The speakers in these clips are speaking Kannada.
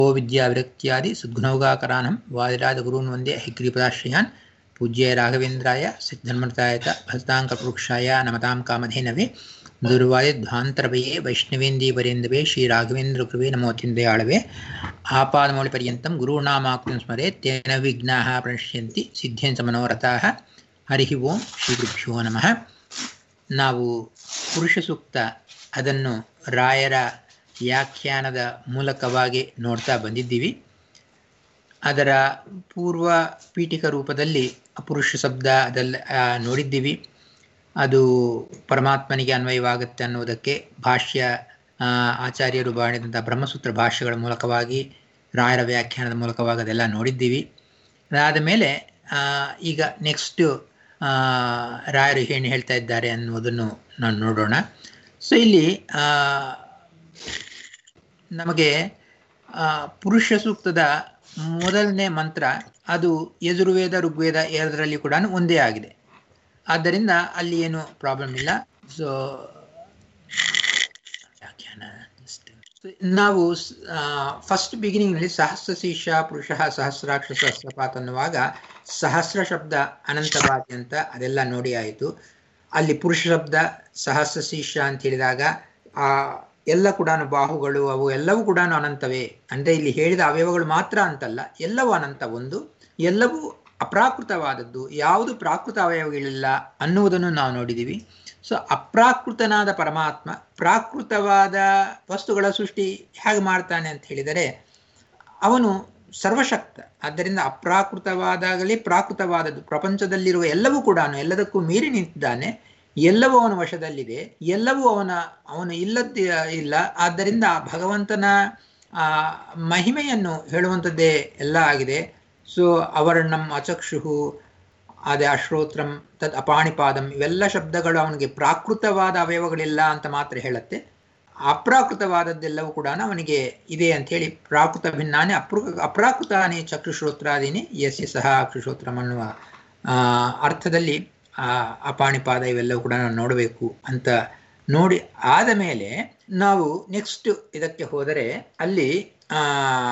ಓ ವಿದ್ಯಾವಿರಕ್ತ್ಯಾದಿ ಸದ್ಗುಣೌಗಾಕರಾನಂ ವಾದಿರಾಜಗುರೂನ್ ವಂದೇ ಹೈಗ್ರೀಪದಾಶ್ರಯಾನ್ ಪೂಜ್ಯ ರಾಘವೇಂದ್ರಾಯ ಸಿದ್ಧನ್ಮತಾಯತ ಭಜತಾಂಕಪುರುಕ್ಷಾಯ ನಮತಾಂ ಕಾಮಧೇನವೇ ದುರ್ವಾದಿಧ್ವಾಂತರವಯೇ ವೈಷ್ಣವೇಂದೀವರೇಂದವೇ ಶ್ರೀ ರಾಘವೇಂದ್ರ ಕೃಪೇ ನಮೋತ್ಯಂದಯಾಳವೇ ಆಪಾದಮೌಳಿಪರ್ಯಂతం ಗುರುಣಾಮಾಕೃಂ ಸ್ಮರೆ ತೇನ ವಿಘ್ನಾಃ ಪ್ರಣಶ್ಯಂತಿ ಸಿದ್ಧೇನ್ ಮನೋರಥಾಃ ಹರಿ ಓಂ ಶ್ರೀ ಗುರುಭ್ಯೋ ನಮಃ ನಾವು ಪುರುಷ ಸೂಕ್ತ ಅದನ್ನು ರಾಯರ ವ್ಯಾಖ್ಯಾನದ ಮೂಲಕವಾಗಿ ನೋಡ್ತಾ ಬಂದಿದ್ದೀವಿ ಅದರ ಪೂರ್ವ ಪೀಠಿಕ ರೂಪದಲ್ಲಿ ಪುರುಷ ಶಬ್ದ ಅದೆಲ್ಲ ನೋಡಿದ್ದೀವಿ ಅದು ಪರಮಾತ್ಮನಿಗೆ ಅನ್ವಯವಾಗುತ್ತೆ ಅನ್ನೋದಕ್ಕೆ ಭಾಷ್ಯ ಆಚಾರ್ಯರು ಮಾಡಿದಂಥ ಬ್ರಹ್ಮಸೂತ್ರ ಭಾಷ್ಯಗಳ ಮೂಲಕವಾಗಿ ರಾಯರ ವ್ಯಾಖ್ಯಾನದ ಮೂಲಕವಾಗಿ ಅದೆಲ್ಲ ನೋಡಿದ್ದೀವಿ ಅದಾದ ಮೇಲೆ ಈಗ ನೆಕ್ಸ್ಟು ರಾಯರು ಏನು ಹೇಳ್ತಾ ಇದ್ದಾರೆ ಅನ್ನೋದನ್ನು ನಾವು ನೋಡೋಣ ಸೊ ಇಲ್ಲಿ ನಮಗೆ ಪುರುಷ ಸೂಕ್ತದ ಮೊದಲನೇ ಮಂತ್ರ ಅದು ಯಜುರ್ವೇದ ಋಗ್ವೇದ ಎರಡರಲ್ಲಿ ಕೂಡ ಒಂದೇ ಆಗಿದೆ ಆದ್ದರಿಂದ ಅಲ್ಲಿ ಏನು ಪ್ರಾಬ್ಲಮ್ ಇಲ್ಲ ಸೊ ನಾವು ಫಸ್ಟ್ ಬಿಗಿನಿಂಗ್ನಲ್ಲಿ ಸಹಸ್ರ ಶೀರ್ಷ ಪುರುಷ ಸಹಸ್ರಾಕ್ಷ ಸಹಸ್ರಪಾತ್ ಅನ್ನುವಾಗ ಸಹಸ್ರ ಶಬ್ದ ಅನಂತವಾದಿ ಅಂತ ಅದೆಲ್ಲ ನೋಡಿ ಆಯಿತು ಅಲ್ಲಿ ಪುರುಷ ಶಬ್ದ ಸಹಸ್ರ ಶೀರ್ಷ ಅಂತ ಹೇಳಿದಾಗ ಆ ಎಲ್ಲ ಕೂಡ ಬಾಹುಗಳು ಅವು ಎಲ್ಲವೂ ಕೂಡ ಅನಂತವೇ ಅಂದರೆ ಇಲ್ಲಿ ಹೇಳಿದ ಅವಯವಗಳು ಮಾತ್ರ ಅಂತಲ್ಲ ಎಲ್ಲವೂ ಅನಂತ ಒಂದು ಎಲ್ಲವೂ ಅಪ್ರಾಕೃತವಾದದ್ದು ಯಾವುದು ಪ್ರಾಕೃತ ಅವಯವಗಳಿಲ್ಲ ಅನ್ನುವುದನ್ನು ನಾವು ನೋಡಿದ್ದೀವಿ ಸೊ ಅಪ್ರಾಕೃತನಾದ ಪರಮಾತ್ಮ ಪ್ರಾಕೃತವಾದ ವಸ್ತುಗಳ ಸೃಷ್ಟಿ ಹೇಗೆ ಮಾಡ್ತಾನೆ ಅಂತ ಹೇಳಿದರೆ ಅವನು ಸರ್ವಶಕ್ತ ಆದ್ದರಿಂದ ಅಪ್ರಾಕೃತವಾದಾಗಲಿ ಪ್ರಾಕೃತವಾದದ್ದು ಪ್ರಪಂಚದಲ್ಲಿರುವ ಎಲ್ಲವೂ ಕೂಡ ಎಲ್ಲದಕ್ಕೂ ಮೀರಿ ನಿಂತಿದ್ದಾನೆ ಎಲ್ಲವೂ ಅವನ ವಶದಲ್ಲಿದೆ ಎಲ್ಲವೂ ಅವನ ಅವನು ಇಲ್ಲದ ಇಲ್ಲ ಆದ್ದರಿಂದ ಭಗವಂತನ ಆ ಮಹಿಮೆಯನ್ನು ಹೇಳುವಂಥದ್ದೇ ಎಲ್ಲ ಆಗಿದೆ ಸೊ ಅವರ್ಣಂ ಅಚಕ್ಷು ಅದೇ ಅಶ್ರೋತ್ರಂ ತದ್ ಅಪಾಣಿಪಾದಂ ಇವೆಲ್ಲ ಶಬ್ದಗಳು ಅವನಿಗೆ ಪ್ರಾಕೃತವಾದ ಅವಯವಗಳಿಲ್ಲ ಅಂತ ಮಾತ್ರ ಹೇಳುತ್ತೆ ಅಪ್ರಾಕೃತವಾದದ್ದೆಲ್ಲವೂ ಕೂಡ ಅವನಿಗೆ ಇದೆ ಅಂತ ಹೇಳಿ ಪ್ರಾಕೃತ ಭಿನ್ನಾನೆ ಅಪ್ರ ಅಪ್ರಾಕೃತಾನೆ ಚಕ್ಷುಶ್ರೋತ್ರಾದೀನಿ ಯಸ್ಯ ಸಹ ಅಕ್ಷುಶ್ರೋತ್ರಂ ಅನ್ನುವ ಅರ್ಥದಲ್ಲಿ ಆ ಅಪಾಣಿಪಾದ ಇವೆಲ್ಲವೂ ಕೂಡ ನಾವು ನೋಡಬೇಕು ಅಂತ ನೋಡಿ ಆದ ಮೇಲೆ ನಾವು ನೆಕ್ಸ್ಟ್ ಇದಕ್ಕೆ ಹೋದರೆ ಅಲ್ಲಿ ಆ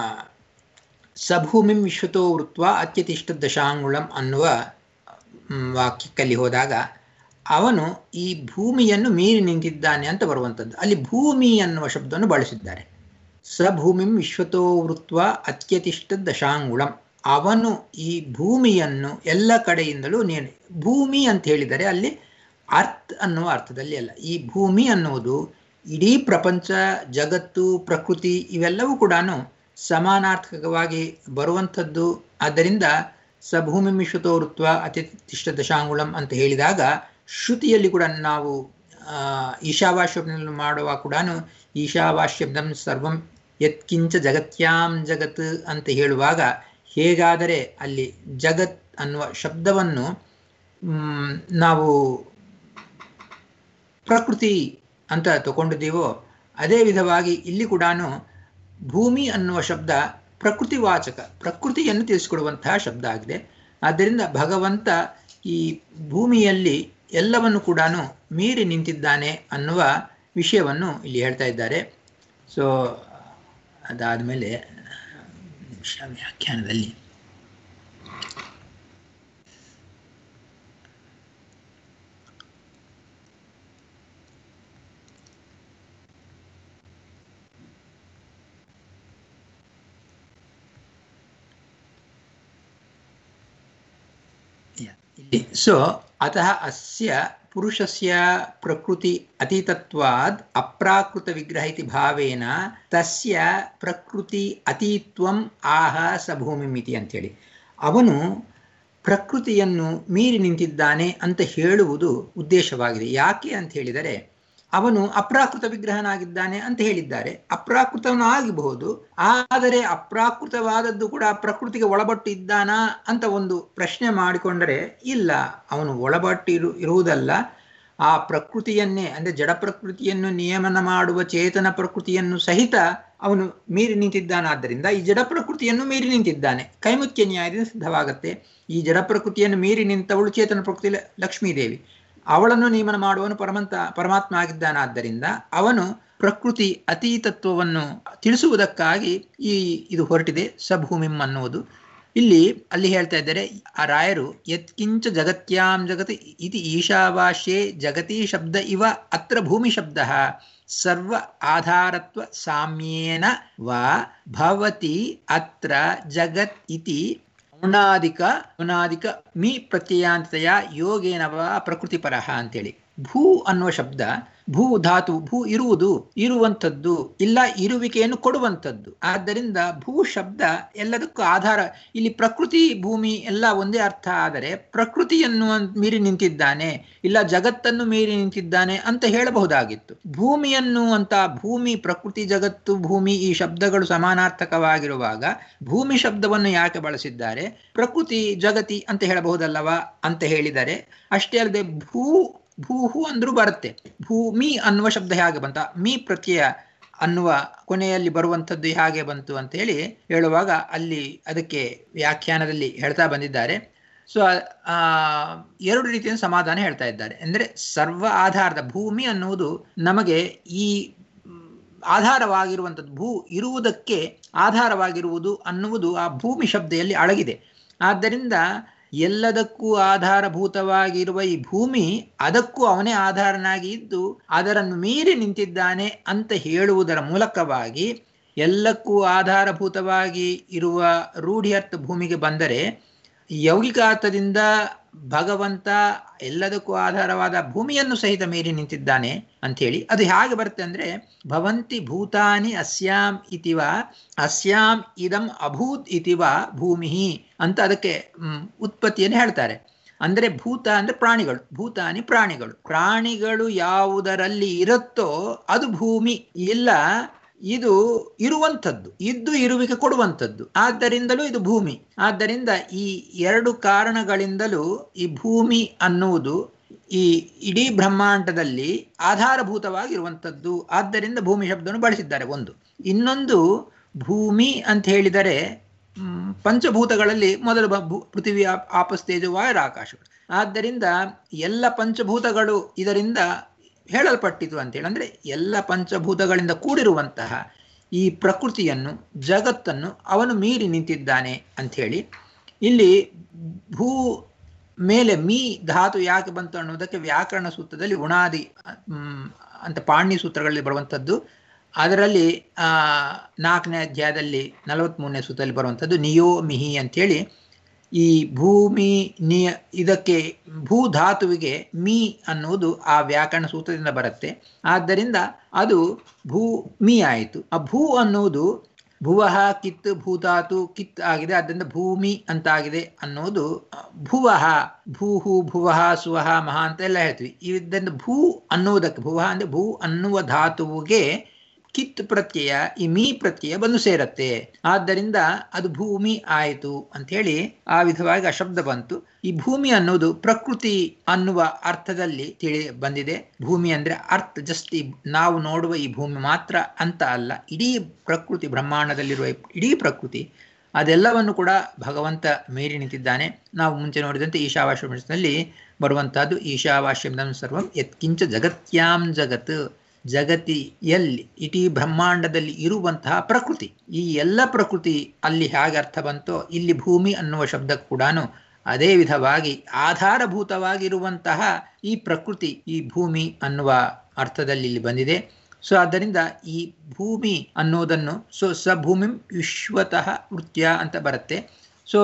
ಸಭೂಮಿಂ ವಿಶ್ವತೋ ವೃತ್ವ ಅತ್ಯತಿಷ್ಠ ದಶಾಂಗುಳಂ ಅನ್ನುವ ವಾಕ್ಯಕ್ಕಲ್ಲಿ ಹೋದಾಗ ಅವನು ಈ ಭೂಮಿಯನ್ನು ಮೀರಿ ನಿಂತಿದ್ದಾನೆ ಅಂತ ಬರುವಂಥದ್ದು ಅಲ್ಲಿ ಭೂಮಿ ಅನ್ನುವ ಶಬ್ದವನ್ನು ಬಳಸಿದ್ದಾರೆ ಸಭೂಮಿಂ ವಿಶ್ವತೋ ವೃತ್ವ ಅತ್ಯತಿಷ್ಠ ದಶಾಂಗುಳಂ ಅವನು ಈ ಭೂಮಿಯನ್ನು ಎಲ್ಲ ಕಡೆಯಿಂದಲೂ ನೀನು ಭೂಮಿ ಅಂತ ಹೇಳಿದರೆ ಅಲ್ಲಿ ಅರ್ಥ ಅನ್ನುವ ಅರ್ಥದಲ್ಲಿ ಅಲ್ಲ ಈ ಭೂಮಿ ಅನ್ನುವುದು ಇಡೀ ಪ್ರಪಂಚ ಜಗತ್ತು ಪ್ರಕೃತಿ ಇವೆಲ್ಲವೂ ಕೂಡ ಸಮಾನಾರ್ಥಕವಾಗಿ ಬರುವಂಥದ್ದು ಆದ್ದರಿಂದ ಸಭೂಮಿ ಮಿಶ್ರುತೋ ವೃತ್ವ ಅತಿಷ್ಠ ದಶಾಂಗುಳಂ ಅಂತ ಹೇಳಿದಾಗ ಶ್ರುತಿಯಲ್ಲಿ ಕೂಡ ನಾವು ಈಶಾವಾಸ್ಯಬ್ದಲ್ಲಿ ಮಾಡುವ ಕೂಡ ಈಶಾವಾಸ್ಯಬ್ದಂ ಸರ್ವಂ ಯತ್ಕಿಂಚ ಜಗತ್ಯಾಂ ಜಗತ್ ಅಂತ ಹೇಳುವಾಗ ಹೇಗಾದರೆ ಅಲ್ಲಿ ಜಗತ್ ಅನ್ನುವ ಶಬ್ದವನ್ನು ನಾವು ಪ್ರಕೃತಿ ಅಂತ ತಗೊಂಡಿದ್ದೀವೋ ಅದೇ ವಿಧವಾಗಿ ಇಲ್ಲಿ ಕೂಡ ಭೂಮಿ ಅನ್ನುವ ಶಬ್ದ ಪ್ರಕೃತಿವಾಚಕ ಪ್ರಕೃತಿಯನ್ನು ತಿಳಿಸಿಕೊಡುವಂತಹ ಶಬ್ದ ಆಗಿದೆ ಆದ್ದರಿಂದ ಭಗವಂತ ಈ ಭೂಮಿಯಲ್ಲಿ ಎಲ್ಲವನ್ನು ಕೂಡ ಮೀರಿ ನಿಂತಿದ್ದಾನೆ ಅನ್ನುವ ವಿಷಯವನ್ನು ಇಲ್ಲಿ ಹೇಳ್ತಾ ಇದ್ದಾರೆ ಸೊ ಅದಾದಮೇಲೆ ವ್ಯಾಖ್ಯಾನದಲ್ಲಿ ಸೊ ಅತಃ ಅಸ್ಯ ಪುರುಷಸ್ಯ ಪ್ರಕೃತಿ ಅತೀತತ್ವಾದ್ ಅಪ್ರಾಕೃತ ವಿಗ್ರಹ ಇತಿ ಭಾವೇನ ತಸ್ಯ ಪ್ರಕೃತಿ ಅತೀತ್ವಂ ಆಹ ಸಭೂಮಿಮಿತಿ ಅಂತೇಳಿ ಅವನು ಪ್ರಕೃತಿಯನ್ನು ಮೀರಿ ನಿಂತಿದ್ದಾನೆ ಅಂತ ಹೇಳುವುದು ಉದ್ದೇಶವಾಗಿದೆ ಯಾಕೆ ಅಂತ ಹೇಳಿದರೆ ಅವನು ಅಪ್ರಾಕೃತ ವಿಗ್ರಹನಾಗಿದ್ದಾನೆ ಅಂತ ಹೇಳಿದ್ದಾರೆ ಅಪ್ರಾಕೃತವನು ಆಗಬಹುದು ಆದರೆ ಅಪ್ರಾಕೃತವಾದದ್ದು ಕೂಡ ಪ್ರಕೃತಿಗೆ ಒಳಪಟ್ಟು ಇದ್ದಾನಾ ಅಂತ ಒಂದು ಪ್ರಶ್ನೆ ಮಾಡಿಕೊಂಡರೆ ಇಲ್ಲ ಅವನು ಒಳಪಟ್ಟು ಇರು ಇರುವುದಲ್ಲ ಆ ಪ್ರಕೃತಿಯನ್ನೇ ಅಂದರೆ ಜಡ ಪ್ರಕೃತಿಯನ್ನು ನಿಯಮನ ಮಾಡುವ ಚೇತನ ಪ್ರಕೃತಿಯನ್ನು ಸಹಿತ ಅವನು ಮೀರಿ ನಿಂತಿದ್ದಾನಾದ್ದರಿಂದ ಈ ಜಡ ಪ್ರಕೃತಿಯನ್ನು ಮೀರಿ ನಿಂತಿದ್ದಾನೆ ಕೈಮುಖ್ಯ ನ್ಯಾಯದಿಂದ ಸಿದ್ಧವಾಗತ್ತೆ ಈ ಜಡ ಪ್ರಕೃತಿಯನ್ನು ಮೀರಿ ನಿಂತವಳು ಚೇತನ ಪ್ರಕೃತಿ ಲಕ್ಷ್ಮೀದೇವಿ ಅವಳನ್ನು ನಿಯಮನ ಮಾಡುವನು ಪರಮಂತ ಪರಮಾತ್ಮ ಆಗಿದ್ದಾನಾದ್ದರಿಂದ ಅವನು ಪ್ರಕೃತಿ ಅತೀತತ್ವವನ್ನು ತಿಳಿಸುವುದಕ್ಕಾಗಿ ಈ ಇದು ಹೊರಟಿದೆ ಸಭೂಮಿಂ ಅನ್ನುವುದು ಇಲ್ಲಿ ಅಲ್ಲಿ ಹೇಳ್ತಾ ಇದ್ದಾರೆ ಆ ರಾಯರು ಯತ್ಕಿಂಚ ಜಗತ್ಯಾಂ ಜಗತಿ ಇತಿ ಈಶಾವಾಸ್ಯೆ ಜಗತಿ ಶಬ್ದ ಇವ ಅತ್ರ ಭೂಮಿ ಶಬ್ದ ಸರ್ವ ಆಧಾರತ್ವ ಸಾಮ್ಯೇನ ವಾ ಭವತಿ ಅತ್ರ ಜಗತ್ ಇತಿ ಔಣಾದಿಕ ಔಣಾದಿಕ ಮೀ ಪ್ರತ್ಯಯಾಂತತೆಯ ಯೋಗೇನ ವಾ ಪ್ರಕೃತಿಪರಃ ಅಂತೇಳಿ ಭೂ ಅನ್ನುವ ಶಬ್ದ ಭೂ ಧಾತು ಭೂ ಇರುವುದು ಇರುವಂಥದ್ದು ಇಲ್ಲ ಇರುವಿಕೆಯನ್ನು ಕೊಡುವಂಥದ್ದು ಆದ್ದರಿಂದ ಭೂ ಶಬ್ದ ಎಲ್ಲದಕ್ಕೂ ಆಧಾರ ಇಲ್ಲಿ ಪ್ರಕೃತಿ ಭೂಮಿ ಎಲ್ಲ ಒಂದೇ ಅರ್ಥ ಆದರೆ ಪ್ರಕೃತಿಯನ್ನು ಮೀರಿ ನಿಂತಿದ್ದಾನೆ ಇಲ್ಲ ಜಗತ್ತನ್ನು ಮೀರಿ ನಿಂತಿದ್ದಾನೆ ಅಂತ ಹೇಳಬಹುದಾಗಿತ್ತು ಭೂಮಿಯನ್ನು ಅಂತ ಭೂಮಿ ಪ್ರಕೃತಿ ಜಗತ್ತು ಭೂಮಿ ಈ ಶಬ್ದಗಳು ಸಮಾನಾರ್ಥಕವಾಗಿರುವಾಗ ಭೂಮಿ ಶಬ್ದವನ್ನು ಯಾಕೆ ಬಳಸಿದ್ದಾರೆ ಪ್ರಕೃತಿ ಜಗತಿ ಅಂತ ಹೇಳಬಹುದಲ್ಲವಾ ಅಂತ ಹೇಳಿದರೆ ಅಷ್ಟೇ ಅಲ್ಲದೆ ಭೂ ಭೂಹು ಅಂದ್ರೂ ಬರುತ್ತೆ ಭೂಮಿ ಅನ್ನುವ ಶಬ್ದ ಹೇಗೆ ಬಂತ ಮೀ ಪ್ರತ್ಯಯ ಅನ್ನುವ ಕೊನೆಯಲ್ಲಿ ಬರುವಂಥದ್ದು ಹೇಗೆ ಬಂತು ಅಂತ ಹೇಳಿ ಹೇಳುವಾಗ ಅಲ್ಲಿ ಅದಕ್ಕೆ ವ್ಯಾಖ್ಯಾನದಲ್ಲಿ ಹೇಳ್ತಾ ಬಂದಿದ್ದಾರೆ ಸೊ ಆ ಎರಡು ರೀತಿಯ ಸಮಾಧಾನ ಹೇಳ್ತಾ ಇದ್ದಾರೆ ಅಂದರೆ ಸರ್ವ ಆಧಾರದ ಭೂಮಿ ಅನ್ನುವುದು ನಮಗೆ ಈ ಆಧಾರವಾಗಿರುವಂಥದ್ದು ಭೂ ಇರುವುದಕ್ಕೆ ಆಧಾರವಾಗಿರುವುದು ಅನ್ನುವುದು ಆ ಭೂಮಿ ಶಬ್ದದಲ್ಲಿ ಅಡಗಿದೆ ಆದ್ದರಿಂದ ಎಲ್ಲದಕ್ಕೂ ಆಧಾರಭೂತವಾಗಿರುವ ಈ ಭೂಮಿ ಅದಕ್ಕೂ ಅವನೇ ಆಧಾರನಾಗಿ ಇದ್ದು ಅದರನ್ನು ಮೀರಿ ನಿಂತಿದ್ದಾನೆ ಅಂತ ಹೇಳುವುದರ ಮೂಲಕವಾಗಿ ಎಲ್ಲಕ್ಕೂ ಆಧಾರಭೂತವಾಗಿ ಇರುವ ರೂಢಿಯರ್ಥ ಭೂಮಿಗೆ ಬಂದರೆ ಯೌಗಿಕ ಅರ್ಥದಿಂದ ಭಗವಂತ ಎಲ್ಲದಕ್ಕೂ ಆಧಾರವಾದ ಭೂಮಿಯನ್ನು ಸಹಿತ ಮೀರಿ ನಿಂತಿದ್ದಾನೆ ಅಂಥೇಳಿ ಅದು ಹೇಗೆ ಬರುತ್ತೆ ಅಂದ್ರೆ ಭವಂತಿ ಭೂತಾನಿ ಅಸ್ಯಾಂ ಇತಿವ ಅಸ್ಯಾಂ ಇದಂ ಅಭೂತ್ ಇತಿವ ಭೂಮಿ ಅಂತ ಅದಕ್ಕೆ ಉತ್ಪತ್ತಿಯನ್ನು ಹೇಳ್ತಾರೆ ಅಂದ್ರೆ ಭೂತ ಅಂದ್ರೆ ಪ್ರಾಣಿಗಳು ಭೂತಾನಿ ಪ್ರಾಣಿಗಳು ಪ್ರಾಣಿಗಳು ಯಾವುದರಲ್ಲಿ ಇರುತ್ತೋ ಅದು ಭೂಮಿ ಇಲ್ಲ ಇದು ಇರುವಂಥದ್ದು ಇದ್ದು ಇರುವಿಕೆ ಕೊಡುವಂಥದ್ದು ಆದ್ದರಿಂದಲೂ ಇದು ಭೂಮಿ ಆದ್ದರಿಂದ ಈ ಎರಡು ಕಾರಣಗಳಿಂದಲೂ ಈ ಭೂಮಿ ಅನ್ನುವುದು ಈ ಇಡೀ ಬ್ರಹ್ಮಾಂಡದಲ್ಲಿ ಆಧಾರಭೂತವಾಗಿರುವಂಥದ್ದು ಆದ್ದರಿಂದ ಭೂಮಿ ಶಬ್ದವನ್ನು ಬಳಸಿದ್ದಾರೆ ಒಂದು ಇನ್ನೊಂದು ಭೂಮಿ ಅಂತ ಹೇಳಿದರೆ ಪಂಚಭೂತಗಳಲ್ಲಿ ಮೊದಲು ಪೃಥ್ವಿ ಆಪಸ್ತೇಜು ವಾಯರ ಆಕಾಶಗಳು ಆದ್ದರಿಂದ ಎಲ್ಲ ಪಂಚಭೂತಗಳು ಇದರಿಂದ ಹೇಳಲ್ಪಟ್ಟಿತು ಅಂತೇಳಿ ಅಂದರೆ ಎಲ್ಲ ಪಂಚಭೂತಗಳಿಂದ ಕೂಡಿರುವಂತಹ ಈ ಪ್ರಕೃತಿಯನ್ನು ಜಗತ್ತನ್ನು ಅವನು ಮೀರಿ ನಿಂತಿದ್ದಾನೆ ಅಂಥೇಳಿ ಇಲ್ಲಿ ಭೂ ಮೇಲೆ ಮೀ ಧಾತು ಯಾಕೆ ಬಂತು ಅನ್ನೋದಕ್ಕೆ ವ್ಯಾಕರಣ ಸೂತ್ರದಲ್ಲಿ ಉಣಾದಿ ಅಂತ ಪಾಣ್ಯ ಸೂತ್ರಗಳಲ್ಲಿ ಬರುವಂಥದ್ದು ಅದರಲ್ಲಿ ಆ ನಾಲ್ಕನೇ ಅಧ್ಯಾಯದಲ್ಲಿ ನಲವತ್ಮೂರನೇ ಸೂತ್ರದಲ್ಲಿ ಬರುವಂಥದ್ದು ನಿಯೋ ಮಿಹಿ ಅಂಥೇಳಿ ಈ ಭೂಮಿ ನಿಯ ಇದಕ್ಕೆ ಭೂ ಧಾತುವಿಗೆ ಮೀ ಅನ್ನುವುದು ಆ ವ್ಯಾಕರಣ ಸೂತ್ರದಿಂದ ಬರುತ್ತೆ ಆದ್ದರಿಂದ ಅದು ಭೂ ಮೀ ಆಯಿತು ಆ ಭೂ ಅನ್ನುವುದು ಭುವಃ ಕಿತ್ ಭೂಧಾತು ಕಿತ್ ಆಗಿದೆ ಆದ್ದರಿಂದ ಭೂಮಿ ಅಂತಾಗಿದೆ ಅನ್ನೋದು ಭುವಃ ಭೂಹು ಭುವಃ ಸುವಹ ಮಹಾ ಅಂತ ಎಲ್ಲ ಹೇಳ್ತೀವಿ ಇದರಿಂದ ಭೂ ಅನ್ನುವುದಕ್ಕೆ ಭುವಃ ಅಂದ್ರೆ ಭೂ ಅನ್ನುವ ಧಾತುವಿಗೆ ಕಿತ್ ಪ್ರತ್ಯಯ ಈ ಮೀ ಪ್ರತ್ಯಯ ಬಂದು ಸೇರತ್ತೆ ಆದ್ದರಿಂದ ಅದು ಭೂಮಿ ಆಯಿತು ಅಂಥೇಳಿ ಆ ವಿಧವಾಗಿ ಆ ಶಬ್ದ ಬಂತು ಈ ಭೂಮಿ ಅನ್ನೋದು ಪ್ರಕೃತಿ ಅನ್ನುವ ಅರ್ಥದಲ್ಲಿ ತಿಳಿ ಬಂದಿದೆ ಭೂಮಿ ಅಂದ್ರೆ ಅರ್ಥ ಜಸ್ಟ್ ಈ ನಾವು ನೋಡುವ ಈ ಭೂಮಿ ಮಾತ್ರ ಅಂತ ಅಲ್ಲ ಇಡೀ ಪ್ರಕೃತಿ ಬ್ರಹ್ಮಾಂಡದಲ್ಲಿರುವ ಇಡೀ ಪ್ರಕೃತಿ ಅದೆಲ್ಲವನ್ನು ಕೂಡ ಭಗವಂತ ಮೀರಿ ನಿಂತಿದ್ದಾನೆ ನಾವು ಮುಂಚೆ ನೋಡಿದಂತೆ ಈಶಾವಾಸ್ಯದಲ್ಲಿ ಬರುವಂತಹದ್ದು ಈಶಾವಾಸ್ಯಂ ಸರ್ವಂ ಯತ್ಕಿಂಚ ಜಗತ್ಯಾಂ ಜಗತ್ ಜಗತಿಯಲ್ಲಿ ಇಡೀ ಬ್ರಹ್ಮಾಂಡದಲ್ಲಿ ಇರುವಂತಹ ಪ್ರಕೃತಿ ಈ ಎಲ್ಲ ಪ್ರಕೃತಿ ಅಲ್ಲಿ ಹೇಗೆ ಅರ್ಥ ಬಂತೋ ಇಲ್ಲಿ ಭೂಮಿ ಅನ್ನುವ ಶಬ್ದ ಕೂಡ ಅದೇ ವಿಧವಾಗಿ ಆಧಾರಭೂತವಾಗಿರುವಂತಹ ಈ ಪ್ರಕೃತಿ ಈ ಭೂಮಿ ಅನ್ನುವ ಅರ್ಥದಲ್ಲಿ ಇಲ್ಲಿ ಬಂದಿದೆ ಸೊ ಆದ್ದರಿಂದ ಈ ಭೂಮಿ ಅನ್ನೋದನ್ನು ಸೊ ಸ ಭೂಮಿ ವಿಶ್ವತಃ ವೃತ್ಯ ಅಂತ ಬರುತ್ತೆ ಸೊ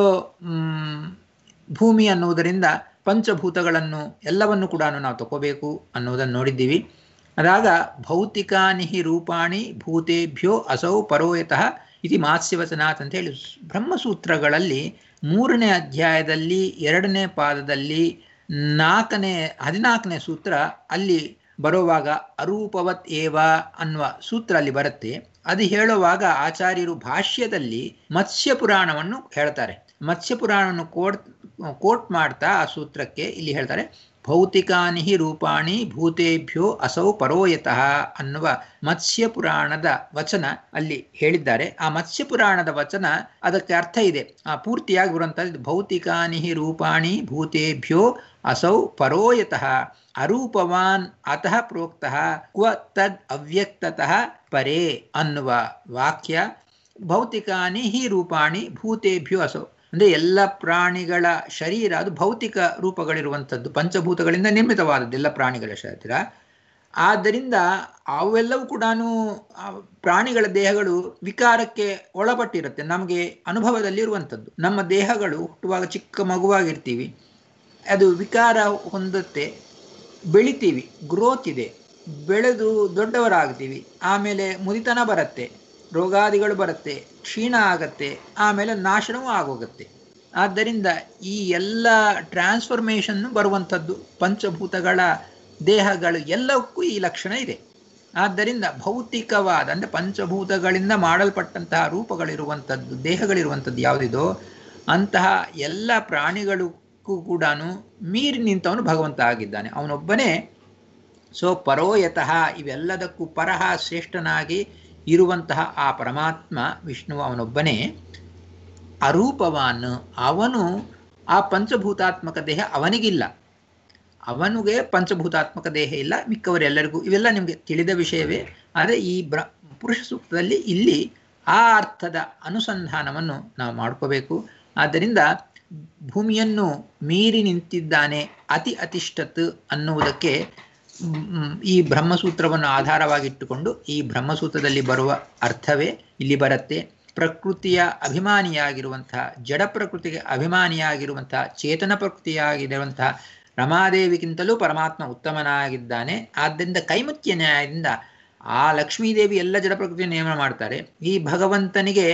ಭೂಮಿ ಅನ್ನುವುದರಿಂದ ಪಂಚಭೂತಗಳನ್ನು ಎಲ್ಲವನ್ನು ಕೂಡ ನಾವು ತಗೋಬೇಕು ಅನ್ನೋದನ್ನು ನೋಡಿದ್ದೀವಿ ಅದಾಗ ಭೌತಿಕಾನಿ ರೂಪಾಣಿ ಭೂತೇಭ್ಯೋ ಅಸೌ ಪರೋಯತಃ ಇತಿ ಮಾತ್ಸ್ಯವಚನಾಥ್ ಅಂತ ಹೇಳಿ ಬ್ರಹ್ಮಸೂತ್ರಗಳಲ್ಲಿ ಮೂರನೇ ಅಧ್ಯಾಯದಲ್ಲಿ ಎರಡನೇ ಪಾದದಲ್ಲಿ ನಾಲ್ಕನೇ ಹದಿನಾಲ್ಕನೇ ಸೂತ್ರ ಅಲ್ಲಿ ಬರುವಾಗ ಅರೂಪವತ್ ಏವ ಅನ್ನುವ ಸೂತ್ರ ಅಲ್ಲಿ ಬರುತ್ತೆ ಅದು ಹೇಳುವಾಗ ಆಚಾರ್ಯರು ಭಾಷ್ಯದಲ್ಲಿ ಮತ್ಸ್ಯ ಪುರಾಣವನ್ನು ಹೇಳ್ತಾರೆ ಮತ್ಸ್ಯ ಪುರಾಣವನ್ನು ಕೋಟ್ ಕೋಟ್ ಮಾಡ್ತಾ ಆ ಸೂತ್ರಕ್ಕೆ ಇಲ್ಲಿ ಹೇಳ್ತಾರೆ ಭೌತಿಕಾನಿ ಹಿ ರೂಪಾಣಿ ಭೂತೇಭ್ಯೋ ಅಸೌ ಪರೋಯತಃ ಅನ್ನುವ ಮತ್ಸ್ಯ ಪುರಾಣದ ವಚನ ಅಲ್ಲಿ ಹೇಳಿದ್ದಾರೆ ಆ ಮತ್ಸ್ಯ ಪುರಾಣದ ವಚನ ಅದಕ್ಕೆ ಅರ್ಥ ಇದೆ ಆ ಪೂರ್ತಿಯಾಗಿ ಬರುವಂಥದ್ದು ಭೌತಿಕಾನಿ ಹಿ ರೂಪಾಣಿ ಭೂತೇಭ್ಯೋ ಅಸೌ ಪರೋಯತಃ ಅರೂಪವಾನ್ ಅತಃ ಪ್ರೋಕ್ತಃ ಕ್ವ ತದ್ ಅವ್ಯಕ್ತತಃ ಪರೇ ಅನ್ನುವ ವಾಕ್ಯ ಭೌತಿಕಾನಿ ಹಿ ರೂಪಾಣಿ ಭೂತೇಭ್ಯೋ ಅಸೌ ಅಂದರೆ ಎಲ್ಲ ಪ್ರಾಣಿಗಳ ಶರೀರ ಅದು ಭೌತಿಕ ರೂಪಗಳಿರುವಂಥದ್ದು ಪಂಚಭೂತಗಳಿಂದ ನಿರ್ಮಿತವಾದದ್ದು ಎಲ್ಲ ಪ್ರಾಣಿಗಳ ಶರೀರ ಆದ್ದರಿಂದ ಅವೆಲ್ಲವೂ ಕೂಡ ಪ್ರಾಣಿಗಳ ದೇಹಗಳು ವಿಕಾರಕ್ಕೆ ಒಳಪಟ್ಟಿರುತ್ತೆ ನಮಗೆ ಅನುಭವದಲ್ಲಿ ಇರುವಂಥದ್ದು ನಮ್ಮ ದೇಹಗಳು ಹುಟ್ಟುವಾಗ ಚಿಕ್ಕ ಮಗುವಾಗಿರ್ತೀವಿ ಅದು ವಿಕಾರ ಹೊಂದುತ್ತೆ ಬೆಳಿತೀವಿ ಗ್ರೋತ್ ಇದೆ ಬೆಳೆದು ದೊಡ್ಡವರಾಗ್ತೀವಿ ಆಮೇಲೆ ಮುದಿತನ ಬರುತ್ತೆ ರೋಗಾದಿಗಳು ಬರುತ್ತೆ ಕ್ಷೀಣ ಆಗತ್ತೆ ಆಮೇಲೆ ನಾಶನವೂ ಆಗೋಗುತ್ತೆ ಆದ್ದರಿಂದ ಈ ಎಲ್ಲ ಟ್ರಾನ್ಸ್ಫಾರ್ಮೇಷನ್ನು ಬರುವಂಥದ್ದು ಪಂಚಭೂತಗಳ ದೇಹಗಳು ಎಲ್ಲಕ್ಕೂ ಈ ಲಕ್ಷಣ ಇದೆ ಆದ್ದರಿಂದ ಭೌತಿಕವಾದ ಅಂದರೆ ಪಂಚಭೂತಗಳಿಂದ ಮಾಡಲ್ಪಟ್ಟಂತಹ ರೂಪಗಳಿರುವಂಥದ್ದು ದೇಹಗಳಿರುವಂಥದ್ದು ಯಾವುದಿದೋ ಅಂತಹ ಎಲ್ಲ ಪ್ರಾಣಿಗಳಿಗೂ ಕೂಡ ಮೀರಿ ನಿಂತವನು ಭಗವಂತ ಆಗಿದ್ದಾನೆ ಅವನೊಬ್ಬನೇ ಸೊ ಪರೋಯತಃ ಇವೆಲ್ಲದಕ್ಕೂ ಪರಹ ಶ್ರೇಷ್ಠನಾಗಿ ಇರುವಂತಹ ಆ ಪರಮಾತ್ಮ ವಿಷ್ಣು ಅವನೊಬ್ಬನೇ ಅರೂಪವಾನ್ ಅವನು ಆ ಪಂಚಭೂತಾತ್ಮಕ ದೇಹ ಅವನಿಗಿಲ್ಲ ಅವನಿಗೆ ಪಂಚಭೂತಾತ್ಮಕ ದೇಹ ಇಲ್ಲ ಮಿಕ್ಕವರೆಲ್ಲರಿಗೂ ಇವೆಲ್ಲ ನಿಮಗೆ ತಿಳಿದ ವಿಷಯವೇ ಆದರೆ ಈ ಬ್ರ ಪುರುಷ ಸೂಕ್ತದಲ್ಲಿ ಇಲ್ಲಿ ಆ ಅರ್ಥದ ಅನುಸಂಧಾನವನ್ನು ನಾವು ಮಾಡ್ಕೋಬೇಕು ಆದ್ದರಿಂದ ಭೂಮಿಯನ್ನು ಮೀರಿ ನಿಂತಿದ್ದಾನೆ ಅತಿ ಅತಿಷ್ಠತ್ ಅನ್ನುವುದಕ್ಕೆ ಈ ಬ್ರಹ್ಮಸೂತ್ರವನ್ನು ಆಧಾರವಾಗಿಟ್ಟುಕೊಂಡು ಈ ಬ್ರಹ್ಮಸೂತ್ರದಲ್ಲಿ ಬರುವ ಅರ್ಥವೇ ಇಲ್ಲಿ ಬರುತ್ತೆ ಪ್ರಕೃತಿಯ ಅಭಿಮಾನಿಯಾಗಿರುವಂತಹ ಜಡ ಪ್ರಕೃತಿಗೆ ಅಭಿಮಾನಿಯಾಗಿರುವಂತಹ ಚೇತನ ಪ್ರಕೃತಿಯಾಗಿರುವಂತಹ ರಮಾದೇವಿಗಿಂತಲೂ ಪರಮಾತ್ಮ ಉತ್ತಮನಾಗಿದ್ದಾನೆ ಆದ್ದರಿಂದ ಕೈಮುತ್ಯ ನ್ಯಾಯದಿಂದ ಆ ಲಕ್ಷ್ಮೀದೇವಿ ಎಲ್ಲ ಜಡ ಪ್ರಕೃತಿಯ ನೇಮನ ಮಾಡ್ತಾರೆ ಈ ಭಗವಂತನಿಗೆ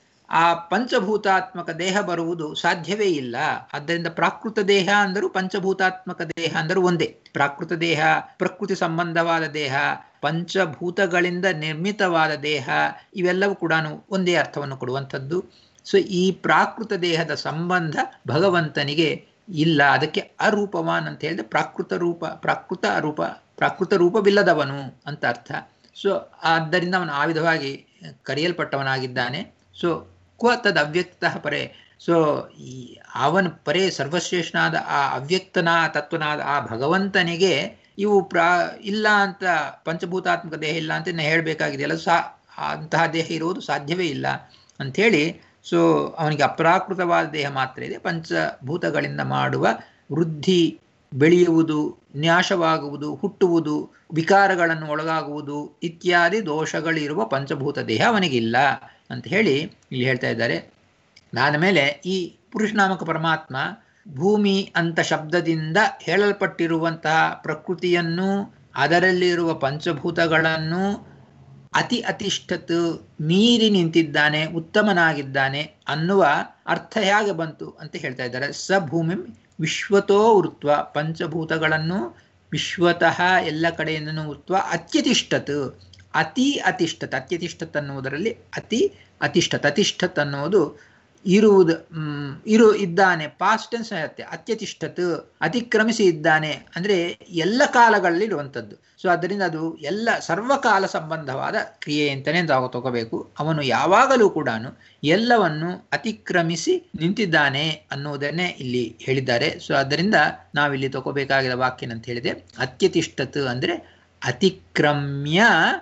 ಆ ಪಂಚಭೂತಾತ್ಮಕ ದೇಹ ಬರುವುದು ಸಾಧ್ಯವೇ ಇಲ್ಲ ಆದ್ದರಿಂದ ಪ್ರಾಕೃತ ದೇಹ ಅಂದರೂ ಪಂಚಭೂತಾತ್ಮಕ ದೇಹ ಅಂದರೂ ಒಂದೇ ಪ್ರಾಕೃತ ದೇಹ ಪ್ರಕೃತಿ ಸಂಬಂಧವಾದ ದೇಹ ಪಂಚಭೂತಗಳಿಂದ ನಿರ್ಮಿತವಾದ ದೇಹ ಇವೆಲ್ಲವೂ ಕೂಡ ಒಂದೇ ಅರ್ಥವನ್ನು ಕೊಡುವಂಥದ್ದು ಸೊ ಈ ಪ್ರಾಕೃತ ದೇಹದ ಸಂಬಂಧ ಭಗವಂತನಿಗೆ ಇಲ್ಲ ಅದಕ್ಕೆ ಅರೂಪವಾನ್ ಅಂತ ಹೇಳಿದ್ರೆ ಪ್ರಾಕೃತ ರೂಪ ಪ್ರಾಕೃತ ರೂಪ ಪ್ರಾಕೃತ ರೂಪವಿಲ್ಲದವನು ಅಂತ ಅರ್ಥ ಸೊ ಆದ್ದರಿಂದ ಅವನು ಆ ವಿಧವಾಗಿ ಕರೆಯಲ್ಪಟ್ಟವನಾಗಿದ್ದಾನೆ ಸೊ ಕ್ವ ತದ್ ಅವ್ಯಕ್ತ ಪರೇ ಸೊ ಈ ಅವನ ಪರೇ ಸರ್ವಶ್ರೇಷ್ಠನಾದ ಆ ಅವ್ಯಕ್ತನ ತತ್ವನಾದ ಆ ಭಗವಂತನಿಗೆ ಇವು ಪ್ರಾ ಇಲ್ಲ ಅಂತ ಪಂಚಭೂತಾತ್ಮಕ ದೇಹ ಇಲ್ಲ ಅಂತ ಹೇಳಬೇಕಾಗಿದೆಯಲ್ಲ ಸಾ ಅಂತಹ ದೇಹ ಇರುವುದು ಸಾಧ್ಯವೇ ಇಲ್ಲ ಅಂಥೇಳಿ ಸೊ ಅವನಿಗೆ ಅಪ್ರಾಕೃತವಾದ ದೇಹ ಮಾತ್ರ ಇದೆ ಪಂಚಭೂತಗಳಿಂದ ಮಾಡುವ ವೃದ್ಧಿ ಬೆಳೆಯುವುದು ನ್ಯಾಶವಾಗುವುದು ಹುಟ್ಟುವುದು ವಿಕಾರಗಳನ್ನು ಒಳಗಾಗುವುದು ಇತ್ಯಾದಿ ದೋಷಗಳಿರುವ ಪಂಚಭೂತ ದೇಹ ಅವನಿಗಿಲ್ಲ ಅಂತ ಹೇಳಿ ಇಲ್ಲಿ ಹೇಳ್ತಾ ಇದ್ದಾರೆ ಅದಾದ ಮೇಲೆ ಈ ಪುರುಷನಾಮಕ ಪರಮಾತ್ಮ ಭೂಮಿ ಅಂತ ಶಬ್ದದಿಂದ ಹೇಳಲ್ಪಟ್ಟಿರುವಂತಹ ಪ್ರಕೃತಿಯನ್ನು ಅದರಲ್ಲಿರುವ ಪಂಚಭೂತಗಳನ್ನು ಅತಿ ಅತಿಷ್ಠತ್ ಮೀರಿ ನಿಂತಿದ್ದಾನೆ ಉತ್ತಮನಾಗಿದ್ದಾನೆ ಅನ್ನುವ ಅರ್ಥ ಹೇಗೆ ಬಂತು ಅಂತ ಹೇಳ್ತಾ ಇದ್ದಾರೆ ಸ ಭೂಮಿ ವಿಶ್ವತೋ ಉತ್ವ ಪಂಚಭೂತಗಳನ್ನು ವಿಶ್ವತಃ ಎಲ್ಲ ಕಡೆಯಿಂದನೂ ಉತ್ವ ಅತ್ಯತಿಷ್ಠತ್ ಅತಿ ಅತಿಷ್ಠತ್ ಅತ್ಯತಿಷ್ಠತ್ ಅನ್ನುವುದರಲ್ಲಿ ಅತಿ ಅತಿಷ್ಠತ್ ಅತಿಷ್ಠತ್ ಅನ್ನುವುದು ಇರುವುದು ಇರು ಇದ್ದಾನೆ ಪಾಸ್ಟ್ ಟೆನ್ಸ್ ಹೇಳುತ್ತೆ ಅತ್ಯತಿಷ್ಠತ್ ಅತಿಕ್ರಮಿಸಿ ಇದ್ದಾನೆ ಅಂದರೆ ಎಲ್ಲ ಕಾಲಗಳಲ್ಲಿ ಇರುವಂಥದ್ದು ಸೊ ಅದರಿಂದ ಅದು ಎಲ್ಲ ಸರ್ವಕಾಲ ಸಂಬಂಧವಾದ ಕ್ರಿಯೆ ಅಂತಲೇ ನಾವು ತಗೋಬೇಕು ಅವನು ಯಾವಾಗಲೂ ಕೂಡ ಎಲ್ಲವನ್ನು ಅತಿಕ್ರಮಿಸಿ ನಿಂತಿದ್ದಾನೆ ಅನ್ನುವುದನ್ನೇ ಇಲ್ಲಿ ಹೇಳಿದ್ದಾರೆ ಸೊ ಅದರಿಂದ ನಾವಿಲ್ಲಿ ತಗೋಬೇಕಾಗಿರೋ ವಾಕ್ಯನ ಅಂತ ಹೇಳಿದೆ ಅತ್ಯತಿಷ್ಠತ್ ಅಂದರೆ ಅತಿಕ್ರಮ್ಯ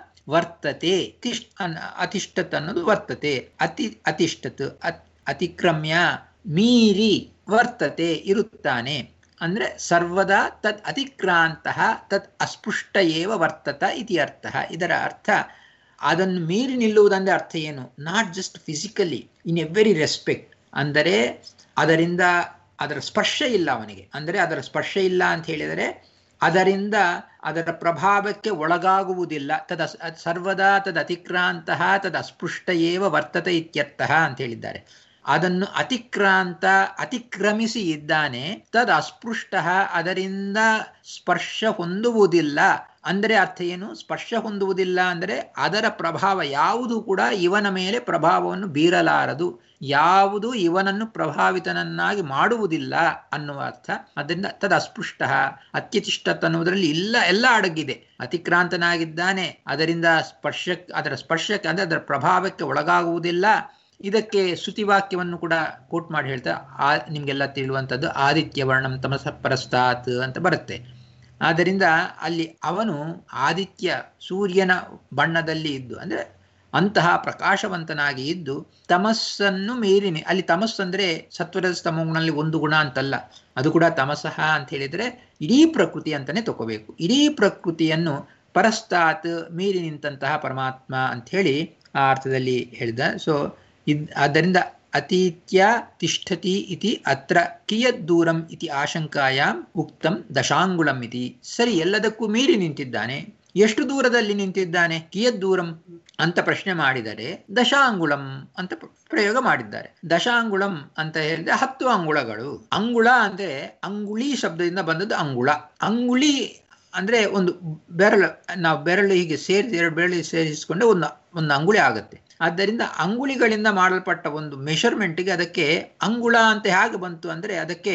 ವರ್ತತೆ ತಿಷ್ ಅತಿಷ್ಠತ್ ಅನ್ನೋದು ವರ್ತತೆ ಅತಿ ಅತಿಷ್ಠತ್ ಅತ್ ಅತಿಕ್ರಮ್ಯ ಮೀರಿ ವರ್ತತೆ ಇರುತ್ತಾನೆ ಅಂದ್ರೆ ಸರ್ವದಾ ತದ್ ಅತಿಕ್ರಾಂತ ತದ್ ಅಸ್ಪೃಷ್ಟ ಏವ ವರ್ತತ ಇತಿ ಅರ್ಥ ಇದರ ಅರ್ಥ ಅದನ್ನು ಮೀರಿ ನಿಲ್ಲುವುದಂದ್ರೆ ಅರ್ಥ ಏನು not just physically in every respect ಅಂದರೆ ಅದರಿಂದ ಅದರ ಸ್ಪರ್ಶ ಇಲ್ಲ ಅವನಿಗೆ ಅಂದರೆ ಅದರ ಸ್ಪರ್ಶ ಇಲ್ಲ ಅಂತ ಹೇಳಿದರೆ ಅದರಿಂದ ಅದರ ಪ್ರಭಾವಕ್ಕೆ ಒಳಗಾಗುವುದಿಲ್ಲ ತದ ಸರ್ವದಾ ತದ್ ಅತಿಕ್ರಾಂತ ತದ್ ಅಸ್ಪೃಷ್ಟ ಏವ ವರ್ತತೆ ಇತ್ಯರ್ಥಃ ಅಂತ ಹೇಳಿದ್ದಾರೆ ಅದನ್ನು ಅತಿಕ್ರಾಂತ ಅತಿಕ್ರಮಿಸಿ ಇದ್ದಾನೆ ತದ್ ಅಸ್ಪೃಷ್ಟ ಅದರಿಂದ ಸ್ಪರ್ಶ ಹೊಂದುವುದಿಲ್ಲ ಅಂದರೆ ಅರ್ಥ ಏನು ಸ್ಪರ್ಶ ಹೊಂದುವುದಿಲ್ಲ ಅಂದರೆ ಅದರ ಪ್ರಭಾವ ಯಾವುದು ಕೂಡ ಇವನ ಮೇಲೆ ಪ್ರಭಾವವನ್ನು ಬೀರಲಾರದು ಯಾವುದು ಇವನನ್ನು ಪ್ರಭಾವಿತನನ್ನಾಗಿ ಮಾಡುವುದಿಲ್ಲ ಅನ್ನುವ ಅರ್ಥ ಅದರಿಂದ ತದ್ ಅಸ್ಪೃಷ್ಟ ಅತ್ಯತಿಷ್ಠತ್ ಅನ್ನುವುದರಲ್ಲಿ ಇಲ್ಲ ಎಲ್ಲ ಅಡಗಿದೆ ಅತಿಕ್ರಾಂತನಾಗಿದ್ದಾನೆ ಅದರಿಂದ ಸ್ಪರ್ಶ ಅದರ ಸ್ಪರ್ಶಕ್ಕೆ ಅಂದರೆ ಅದರ ಪ್ರಭಾವಕ್ಕೆ ಒಳಗಾಗುವುದಿಲ್ಲ ಇದಕ್ಕೆ ಶ್ರುತಿವಾಕ್ಯವನ್ನು ಕೂಡ ಕೋಟ್ ಮಾಡಿ ಹೇಳ್ತಾ ಆ ನಿಮಗೆಲ್ಲ ತಿಳಿಯುವಂಥದ್ದು ಆದಿತ್ಯ ವರ್ಣಂ ತಮಸ ಪರಸ್ತಾತ್ ಅಂತ ಬರುತ್ತೆ ಆದ್ದರಿಂದ ಅಲ್ಲಿ ಅವನು ಆದಿತ್ಯ ಸೂರ್ಯನ ಬಣ್ಣದಲ್ಲಿ ಇದ್ದು ಅಂದರೆ ಅಂತಹ ಪ್ರಕಾಶವಂತನಾಗಿ ಇದ್ದು ತಮಸ್ಸನ್ನು ಮೀರಿನಿ ಅಲ್ಲಿ ತಮಸ್ಸು ಅಂದರೆ ಸತ್ವರದ ಸ್ತಮಗಳಲ್ಲಿ ಒಂದು ಗುಣ ಅಂತಲ್ಲ ಅದು ಕೂಡ ತಮಸಃ ಅಂತ ಹೇಳಿದರೆ ಇಡೀ ಪ್ರಕೃತಿ ಅಂತಲೇ ತಗೋಬೇಕು ಇಡೀ ಪ್ರಕೃತಿಯನ್ನು ಪರಸ್ತಾತ್ ಮೀರಿ ನಿಂತಹ ಪರಮಾತ್ಮ ಅಂತ ಹೇಳಿ ಆ ಅರ್ಥದಲ್ಲಿ ಹೇಳಿದ ಸೊ ಇದ್ ಆದ್ದರಿಂದ ಅತೀತ್ಯ ತಿಷ್ಠತಿ ಇತಿ ಅತ್ರ ಕಿಯತ್ ದೂರಂ ಇತಿ ಆಶಂಕಾಯಾಂ ಉಕ್ತಂ ದಶಾಂಗುಳಂ ಇತಿ ಸರಿ ಎಲ್ಲದಕ್ಕೂ ಮೀರಿ ನಿಂತಿದ್ದಾನೆ ಎಷ್ಟು ದೂರದಲ್ಲಿ ನಿಂತಿದ್ದಾನೆ ಕಿಯತ್ ದೂರಂ ಅಂತ ಪ್ರಶ್ನೆ ಮಾಡಿದರೆ ದಶಾಂಗುಳಂ ಅಂತ ಪ್ರಯೋಗ ಮಾಡಿದ್ದಾರೆ ದಶಾಂಗುಳಂ ಅಂತ ಹೇಳಿದ್ರೆ ಹತ್ತು ಅಂಗುಳಗಳು ಅಂಗುಳ ಅಂದ್ರೆ ಅಂಗುಳಿ ಶಬ್ದದಿಂದ ಬಂದದ್ದು ಅಂಗುಳ ಅಂಗುಳಿ ಅಂದ್ರೆ ಒಂದು ಬೆರಳು ನಾವು ಬೆರಳು ಹೀಗೆ ಸೇರಿಸಿ ಎರಡು ಬೆರಳು ಸೇರಿಸಿಕೊಂಡೆ ಒಂದು ಒಂದು ಅಂಗುಳಿ ಆಗುತ್ತೆ ಆದ್ದರಿಂದ ಅಂಗುಳಿಗಳಿಂದ ಮಾಡಲ್ಪಟ್ಟ ಒಂದು ಮೆಷರ್ಮೆಂಟ್ಗೆ ಅದಕ್ಕೆ ಅಂಗುಳ ಅಂತ ಹೇಗೆ ಬಂತು ಅಂದರೆ ಅದಕ್ಕೆ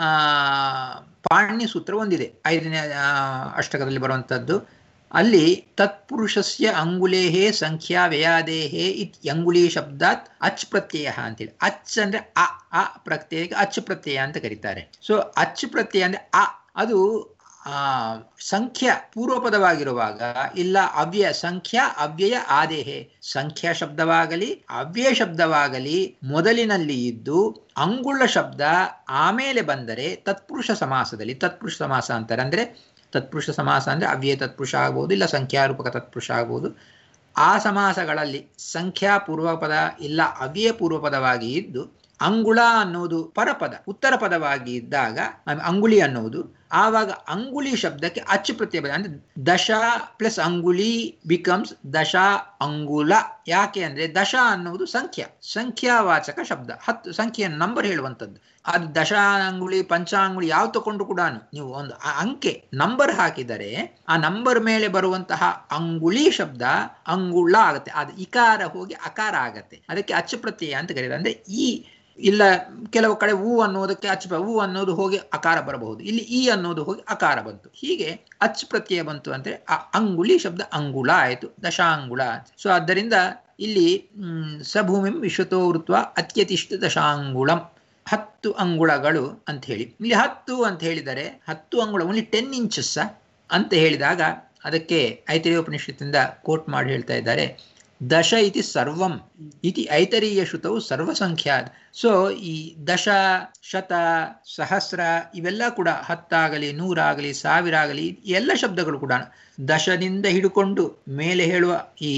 ಪಾಣ್ಯ ಸೂತ್ರ ಒಂದಿದೆ ಐದನೇ ಅಷ್ಟಕದಲ್ಲಿ ಬರುವಂಥದ್ದು ಅಲ್ಲಿ ತತ್ಪುರುಷಸ್ಯ ಅಂಗುಲೇಹೇ ಸಂಖ್ಯಾ ವ್ಯಯಾದೇಹೇ ಇತ್ ಅಂಗುಳಿ ಶಬ್ದಾತ್ ಅಚ್ ಪ್ರತ್ಯಯ ಅಂತೇಳಿ ಅಚ್ ಅಂದ್ರೆ ಅ ಅ ಪ್ರತ್ಯಯಕ್ಕೆ ಅಚ್ ಪ್ರತ್ಯಯ ಅಂತ ಕರೀತಾರೆ ಸೊ ಅಚ್ ಪ್ರತ್ಯಯ ಅಂದ್ರೆ ಅ ಅದು ಆ ಸಂಖ್ಯಾ ಪೂರ್ವಪದವಾಗಿರುವಾಗ ಇಲ್ಲ ಅವ್ಯಯ ಸಂಖ್ಯಾ ಅವ್ಯಯ ಆದೇಹೆ ಸಂಖ್ಯಾ ಶಬ್ದವಾಗಲಿ ಅವ್ಯಯ ಶಬ್ದವಾಗಲಿ ಮೊದಲಿನಲ್ಲಿ ಇದ್ದು ಅಂಗುಳ ಶಬ್ದ ಆಮೇಲೆ ಬಂದರೆ ತತ್ಪುರುಷ ಸಮಾಸದಲ್ಲಿ ತತ್ಪುರುಷ ಸಮಾಸ ಅಂತಾರೆ ಅಂದ್ರೆ ತತ್ಪುರುಷ ಸಮಾಸ ಅಂದ್ರೆ ಅವ್ಯಯ ತತ್ಪುರುಷ ಆಗ್ಬೋದು ಇಲ್ಲ ಸಂಖ್ಯಾರೂಪಕ ತತ್ಪುರುಷ ಆಗ್ಬೋದು ಆ ಸಮಾಸಗಳಲ್ಲಿ ಸಂಖ್ಯಾ ಪೂರ್ವಪದ ಇಲ್ಲ ಅವ್ಯಯ ಪೂರ್ವಪದವಾಗಿ ಇದ್ದು ಅಂಗುಳ ಅನ್ನೋದು ಪರಪದ ಉತ್ತರ ಪದವಾಗಿ ಇದ್ದಾಗ ಅಂಗುಳಿ ಅನ್ನೋದು ಆವಾಗ ಅಂಗುಳಿ ಶಬ್ದಕ್ಕೆ ಅಚ್ಚು ಪ್ರತ್ಯಯ ಬದ ಅಂದ್ರೆ ದಶ ಪ್ಲಸ್ ಅಂಗುಳಿ ಬಿಕಮ್ಸ್ ದಶ ಅಂಗುಲ ಯಾಕೆ ಅಂದ್ರೆ ದಶ ಅನ್ನುವುದು ಸಂಖ್ಯಾ ಸಂಖ್ಯಾವಾಚಕ ಶಬ್ದ ಹತ್ತು ಸಂಖ್ಯೆಯ ನಂಬರ್ ಹೇಳುವಂಥದ್ದು ಅದು ದಶ ಅಂಗುಳಿ ಪಂಚಾಂಗುಳಿ ಯಾವ ತಗೊಂಡು ಕೂಡ ನೀವು ಒಂದು ಅಂಕೆ ನಂಬರ್ ಹಾಕಿದರೆ ಆ ನಂಬರ್ ಮೇಲೆ ಬರುವಂತಹ ಅಂಗುಳಿ ಶಬ್ದ ಅಂಗುಳ ಆಗುತ್ತೆ ಅದು ಇಕಾರ ಹೋಗಿ ಅಕಾರ ಆಗತ್ತೆ ಅದಕ್ಕೆ ಅಚ್ಚು ಪ್ರತ್ಯಯ ಅಂತ ಕರೀತಾರೆ ಅಂದ್ರೆ ಈ ಇಲ್ಲ ಕೆಲವು ಕಡೆ ಹೂ ಅನ್ನೋದಕ್ಕೆ ಅಚ್ ಹೂ ಅನ್ನೋದು ಹೋಗಿ ಅಕಾರ ಬರಬಹುದು ಇಲ್ಲಿ ಈ ಅನ್ನೋದು ಹೋಗಿ ಅಕಾರ ಬಂತು ಹೀಗೆ ಅಚ್ ಪ್ರತ್ಯಯ ಬಂತು ಅಂದ್ರೆ ಆ ಅಂಗುಳಿ ಶಬ್ದ ಅಂಗುಳ ಆಯಿತು ದಶಾಂಗುಳ ಸೊ ಆದ್ದರಿಂದ ಇಲ್ಲಿ ಸಭೂಮಿಂ ವಿಶ್ವತೋ ವೃತ್ವ ಅತ್ಯತಿಷ್ಠ ದಶಾಂಗುಳಂ ಹತ್ತು ಅಂಗುಳಗಳು ಅಂತ ಹೇಳಿ ಇಲ್ಲಿ ಹತ್ತು ಅಂತ ಹೇಳಿದರೆ ಹತ್ತು ಅಂಗುಳ ಓನ್ಲಿ ಟೆನ್ ಇಂಚಸ್ ಅಂತ ಹೇಳಿದಾಗ ಅದಕ್ಕೆ ಐತರಿಯ ಉಪನಿಷತ್ತಿಂದ ಕೋಟ್ ಮಾಡಿ ಹೇಳ್ತಾ ಇದ್ದಾರೆ ದಶ ಇತಿ ಸರ್ವಂ ಇತಿ ಐತರೀಯ ಶ್ರುತವು ಸರ್ವಸಂಖ್ಯಾ ಸೊ ಈ ದಶ ಶತ ಸಹಸ್ರ ಇವೆಲ್ಲ ಕೂಡ ಹತ್ತಾಗಲಿ ನೂರಾಗಲಿ ಸಾವಿರ ಆಗಲಿ ಎಲ್ಲ ಶಬ್ದಗಳು ಕೂಡ ದಶದಿಂದ ಹಿಡ್ಕೊಂಡು ಮೇಲೆ ಹೇಳುವ ಈ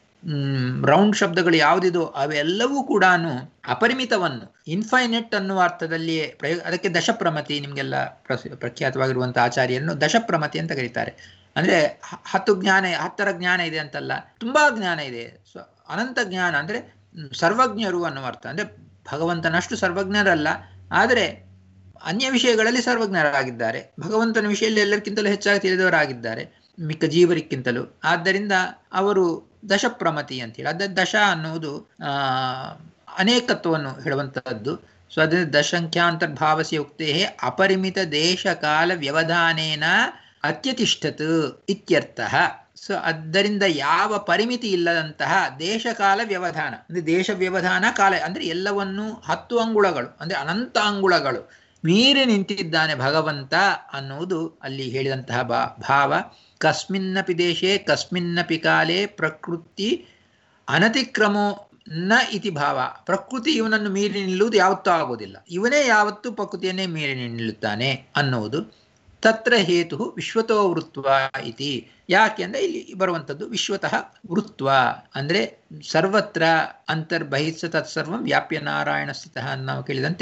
ರೌಂಡ್ ಶಬ್ದಗಳು ಯಾವುದಿದೋ ಅವೆಲ್ಲವೂ ಕೂಡ ಅಪರಿಮಿತವನ್ನು ಇನ್ಫೈನೆಟ್ ಅನ್ನುವ ಅರ್ಥದಲ್ಲಿಯೇ ಪ್ರಯೋಗ ಅದಕ್ಕೆ ದಶಪ್ರಮತಿ ನಿಮಗೆಲ್ಲ ಪ್ರಖ್ಯಾತವಾಗಿರುವಂತಹ ಆಚಾರ್ಯರನ್ನು ದಶಪ್ರಮತಿ ಅಂತ ಕರೀತಾರೆ ಅಂದ್ರೆ ಹತ್ತು ಜ್ಞಾನ ಹತ್ತರ ಜ್ಞಾನ ಇದೆ ಅಂತಲ್ಲ ತುಂಬಾ ಜ್ಞಾನ ಇದೆ ಸೊ ಅನಂತ ಜ್ಞಾನ ಅಂದ್ರೆ ಸರ್ವಜ್ಞರು ಅನ್ನುವ ಅರ್ಥ ಅಂದ್ರೆ ಭಗವಂತನಷ್ಟು ಸರ್ವಜ್ಞರಲ್ಲ ಆದರೆ ಅನ್ಯ ವಿಷಯಗಳಲ್ಲಿ ಸರ್ವಜ್ಞರಾಗಿದ್ದಾರೆ ಭಗವಂತನ ವಿಷಯದಲ್ಲಿ ಎಲ್ಲರಿಗಿಂತಲೂ ಹೆಚ್ಚಾಗಿ ತಿಳಿದವರಾಗಿದ್ದಾರೆ ಮಿಕ್ಕ ಜೀವರಿಕ್ಕಿಂತಲೂ ಆದ್ದರಿಂದ ಅವರು ದಶಪ್ರಮತಿ ಅಂತ ಹೇಳಿ ಅದ ದಶ ಅನ್ನುವುದು ಆ ಅನೇಕತ್ವವನ್ನು ಹೇಳುವಂತಹದ್ದು ಸೊ ಅದೇ ದಶಂಖ್ಯಾಂತರ್ಭಾವಸಿ ಉಕ್ತೇ ಅಪರಿಮಿತ ದೇಶ ಕಾಲ ವ್ಯವಧಾನೇನ ಅತ್ಯತಿಷ್ಠತ್ ಇತ್ಯರ್ಥ ಸೊ ಆದ್ದರಿಂದ ಯಾವ ಪರಿಮಿತಿ ಇಲ್ಲದಂತಹ ದೇಶಕಾಲ ವ್ಯವಧಾನ ಅಂದ್ರೆ ದೇಶ ವ್ಯವಧಾನ ಕಾಲ ಅಂದ್ರೆ ಎಲ್ಲವನ್ನು ಹತ್ತು ಅಂಗುಳಗಳು ಅಂದ್ರೆ ಅನಂತ ಅಂಗುಳಗಳು ಮೀರಿ ನಿಂತಿದ್ದಾನೆ ಭಗವಂತ ಅನ್ನುವುದು ಅಲ್ಲಿ ಹೇಳಿದಂತಹ ಬಾ ಭಾವ ಕಸ್ಮಿನ್ನಪಿ ದೇಶೇ ಕಸ್ಮಿನ್ನಪಿ ಕಾಲೇ ಪ್ರಕೃತಿ ಅನತಿಕ್ರಮೋ ನ ಇತಿ ಭಾವ ಪ್ರಕೃತಿ ಇವನನ್ನು ಮೀರಿ ನಿಲ್ಲುವುದು ಯಾವತ್ತೂ ಆಗುವುದಿಲ್ಲ ಇವನೇ ಯಾವತ್ತೂ ಪ್ರಕೃತಿಯನ್ನೇ ಮೀರಿ ನಿಲ್ಲುತ್ತಾನೆ ಅನ್ನುವುದು ತತ್ರ ಹೇತು ವಿಶ್ವತೋ ವೃತ್ವ ಇತಿ ಯಾಕೆ ಅಂದ್ರೆ ಇಲ್ಲಿ ಬರುವಂಥದ್ದು ವಿಶ್ವತಃ ವೃತ್ವ ಅಂದ್ರೆ ಸರ್ವತ್ರ ಅಂತರ್ಬಹಿತ್ಸ ತತ್ಸರ್ವಂ ವ್ಯಾಪ್ಯ ನಾರಾಯಣ ಸ್ಥಿತಃ ನಾವು ಕೇಳಿದಂತೆ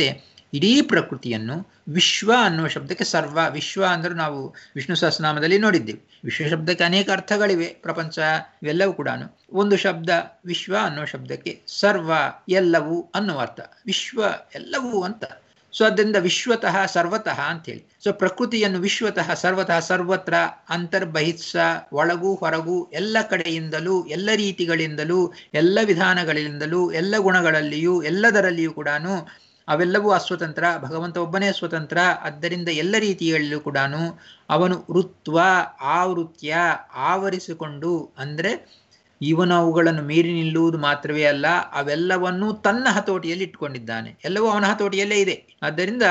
ಇಡೀ ಪ್ರಕೃತಿಯನ್ನು ವಿಶ್ವ ಅನ್ನುವ ಶಬ್ದಕ್ಕೆ ಸರ್ವ ವಿಶ್ವ ಅಂದ್ರೆ ನಾವು ವಿಷ್ಣು ಸಹಸ್ರನಾಮದಲ್ಲಿ ನೋಡಿದ್ದೇವೆ ವಿಶ್ವ ಶಬ್ದಕ್ಕೆ ಅನೇಕ ಅರ್ಥಗಳಿವೆ ಪ್ರಪಂಚ ಇವೆಲ್ಲವೂ ಕೂಡ ಒಂದು ಶಬ್ದ ವಿಶ್ವ ಅನ್ನುವ ಶಬ್ದಕ್ಕೆ ಸರ್ವ ಎಲ್ಲವೂ ಅನ್ನುವ ಅರ್ಥ ವಿಶ್ವ ಎಲ್ಲವೂ ಅಂತ ಸೊ ಅದರಿಂದ ವಿಶ್ವತಃ ಸರ್ವತಃ ಅಂತೇಳಿ ಸೊ ಪ್ರಕೃತಿಯನ್ನು ವಿಶ್ವತಃ ಸರ್ವತಃ ಸರ್ವತ್ರ ಅಂತರ್ಬಹಿತ್ಸ ಒಳಗೂ ಹೊರಗೂ ಎಲ್ಲ ಕಡೆಯಿಂದಲೂ ಎಲ್ಲ ರೀತಿಗಳಿಂದಲೂ ಎಲ್ಲ ವಿಧಾನಗಳಿಂದಲೂ ಎಲ್ಲ ಗುಣಗಳಲ್ಲಿಯೂ ಎಲ್ಲದರಲ್ಲಿಯೂ ಕೂಡ ಅವೆಲ್ಲವೂ ಅಸ್ವತಂತ್ರ ಭಗವಂತ ಒಬ್ಬನೇ ಸ್ವತಂತ್ರ ಆದ್ದರಿಂದ ಎಲ್ಲ ರೀತಿಯಲ್ಲೂ ಕೂಡ ಅವನು ಋತ್ವ ಆವೃತ್ಯ ಆವರಿಸಿಕೊಂಡು ಅಂದರೆ ಇವನು ಅವುಗಳನ್ನು ಮೀರಿ ನಿಲ್ಲುವುದು ಮಾತ್ರವೇ ಅಲ್ಲ ಅವೆಲ್ಲವನ್ನೂ ತನ್ನ ಹತೋಟಿಯಲ್ಲಿ ಇಟ್ಕೊಂಡಿದ್ದಾನೆ ಎಲ್ಲವೂ ಅವನ ಹತೋಟಿಯಲ್ಲೇ ಇದೆ ಆದ್ದರಿಂದ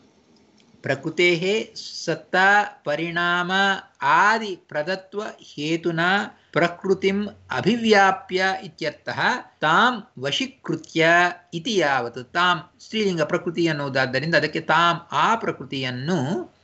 ಪ್ರಕೃತೇ ಸತ್ತ ಪರಿಣಾಮ ಆದಿ ಪ್ರದತ್ವ ಹೇತುನ ಪ್ರಕೃತಿಂ ಅಭಿವ್ಯಾಪ್ಯ ಇತ್ಯರ್ಥಃ ತಾಂ ವಶೀಕೃತ್ಯ ಇತಿ ಯಾವತ್ತು ತಾಂ ಸ್ತ್ರೀಲಿಂಗ ಪ್ರಕೃತಿ ಅನ್ನುವುದಾದ್ದರಿಂದ ಅದಕ್ಕೆ ತಾಂ ಆ ಪ್ರಕೃತಿಯನ್ನು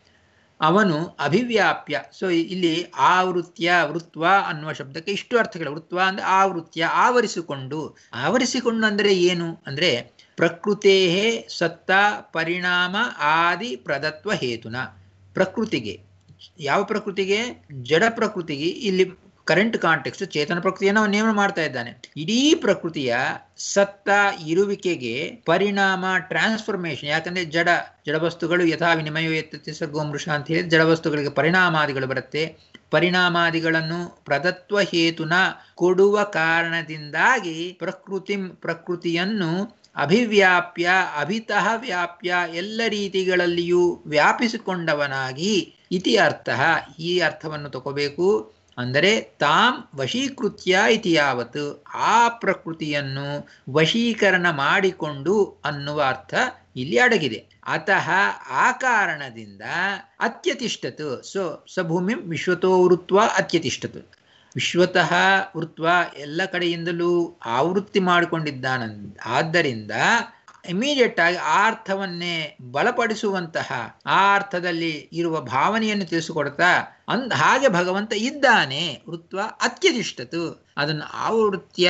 ಅವನು ಅಭಿವ್ಯಾಪ್ಯ ಸೊ ಇಲ್ಲಿ ಆವೃತ್ಯ ವೃತ್ವ ಅನ್ನುವ ಶಬ್ದಕ್ಕೆ ಇಷ್ಟು ಅರ್ಥಗಳು ವೃತ್ವ ಅಂದ್ರೆ ಆವೃತ್ಯ ಆವರಿಸಿಕೊಂಡು ಆವರಿಸಿಕೊಂಡು ಅಂದ್ರೆ ಏನು ಅಂದ್ರೆ ಪ್ರಕೃತೇ ಸತ್ತ ಪರಿಣಾಮ ಆದಿ ಪ್ರದತ್ವ ಹೇತುನ ಪ್ರಕೃತಿಗೆ ಯಾವ ಪ್ರಕೃತಿಗೆ ಜಡ ಪ್ರಕೃತಿಗೆ ಇಲ್ಲಿ ಕರೆಂಟ್ ಕಾಂಟೆಕ್ಸ್ಟ್ ಚೇತನ ಪ್ರಕೃತಿಯನ್ನು ಅವನು ನೇಮನ ಮಾಡ್ತಾ ಇದ್ದಾನೆ ಇಡೀ ಪ್ರಕೃತಿಯ ಸತ್ತ ಇರುವಿಕೆಗೆ ಪರಿಣಾಮ ಟ್ರಾನ್ಸ್ಫಾರ್ಮೇಶನ್ ಯಾಕಂದ್ರೆ ಜಡ ಜಡವಸ್ತುಗಳು ಯಥಾ ವಿನಿಮಯ ಸರ್ಗೋಮೃಷ ಅಂತ ಹೇಳಿ ಜಡವಸ್ತುಗಳಿಗೆ ಪರಿಣಾಮಾದಿಗಳು ಬರುತ್ತೆ ಪರಿಣಾಮಾದಿಗಳನ್ನು ಪ್ರದತ್ವ ಹೇತುನ ಕೊಡುವ ಕಾರಣದಿಂದಾಗಿ ಪ್ರಕೃತಿ ಪ್ರಕೃತಿಯನ್ನು ಅಭಿವ್ಯಾಪ್ಯ ಅಭಿತಃ ವ್ಯಾಪ್ಯ ಎಲ್ಲ ರೀತಿಗಳಲ್ಲಿಯೂ ವ್ಯಾಪಿಸಿಕೊಂಡವನಾಗಿ ಇತಿ ಅರ್ಥ ಈ ಅರ್ಥವನ್ನು ತಗೋಬೇಕು ಅಂದರೆ ತಾಂ ವಶೀಕೃತ್ಯ ಇತಿ ಯಾವತ್ತು ಆ ಪ್ರಕೃತಿಯನ್ನು ವಶೀಕರಣ ಮಾಡಿಕೊಂಡು ಅನ್ನುವ ಅರ್ಥ ಇಲ್ಲಿ ಅಡಗಿದೆ ಅತಃ ಆ ಕಾರಣದಿಂದ ಅತ್ಯತಿಷ್ಠತು ಸೊ ಸಭೂಮಿ ವಿಶ್ವತೋ ವೃತ್ವ ಅತ್ಯತಿಷ್ಠತು ವಿಶ್ವತಃ ವೃತ್ವ ಎಲ್ಲ ಕಡೆಯಿಂದಲೂ ಆವೃತ್ತಿ ಮಾಡಿಕೊಂಡಿದ್ದಾನ ಆದ್ದರಿಂದ ಇಮಿಡಿಯೇಟ್ ಆಗಿ ಆ ಅರ್ಥವನ್ನೇ ಬಲಪಡಿಸುವಂತಹ ಆ ಅರ್ಥದಲ್ಲಿ ಇರುವ ಭಾವನೆಯನ್ನು ತಿಳಿಸಿಕೊಡ್ತಾ ಅಂದ್ ಹಾಗೆ ಭಗವಂತ ಇದ್ದಾನೆ ವೃತ್ವ ಅತ್ಯತಿಷ್ಠತು ಅದನ್ನು ಆವೃತ್ಯ